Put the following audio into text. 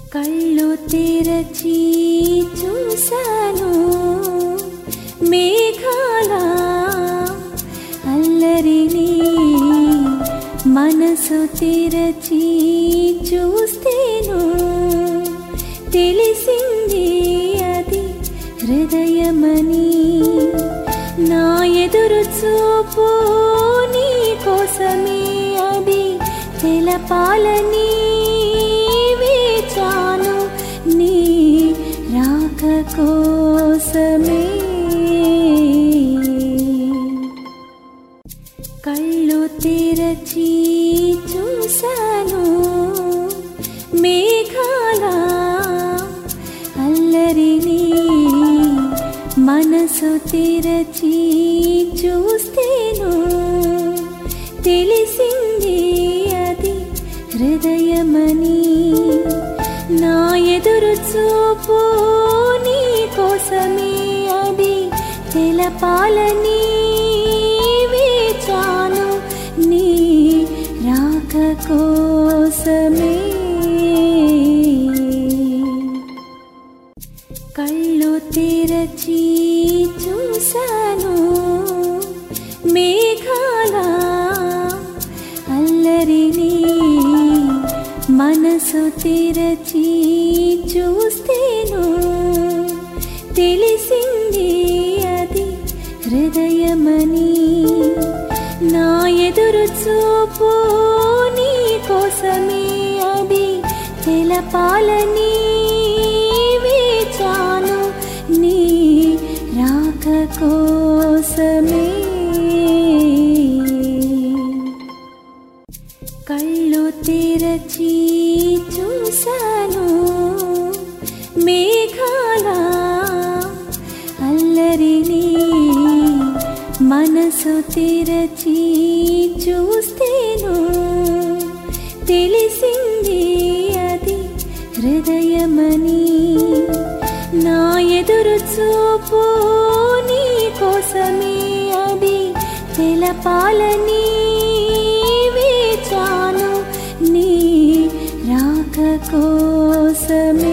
కళ్ళు తెరచి చూశాను మేఘాల అల్లరిని మనసు తెరచి చూస్తేను తెలిసింది అది హృదయమని నా ఎదురు చూపు నీ కోసమే అది తెలపాలని వేచాను నీ రాక కోసమే కళ్ళు తెరచి చూశాను మేఘాల అల్లరిని మనసు తెరచి చూస్తేను తెలిసింది అది హృదయమని నా ఎదురు చూపు నీ కోసమే అది తెలపాలని వేచాను నీ రాక కోసమే కళ్ళు తెరచి చూశాను మేఘాల అల్లరిని మనసు తెరచి చూస్తేను తెలిసింది అది హృదయమని నా ఎదురు చూపు నీ కోసమే అది తెలపాలని వేచాను నీ రాక కోసమే కళ్ళు తెరచి చూశాను మేఘాల అల్లరిని మనసు తెరచి చూస్తేను తెలిసింది అది హృదయమని నా ఎదురు చూపు నీ కోసమే అది తెలపాలని వేచాను నీ రాక కోసమే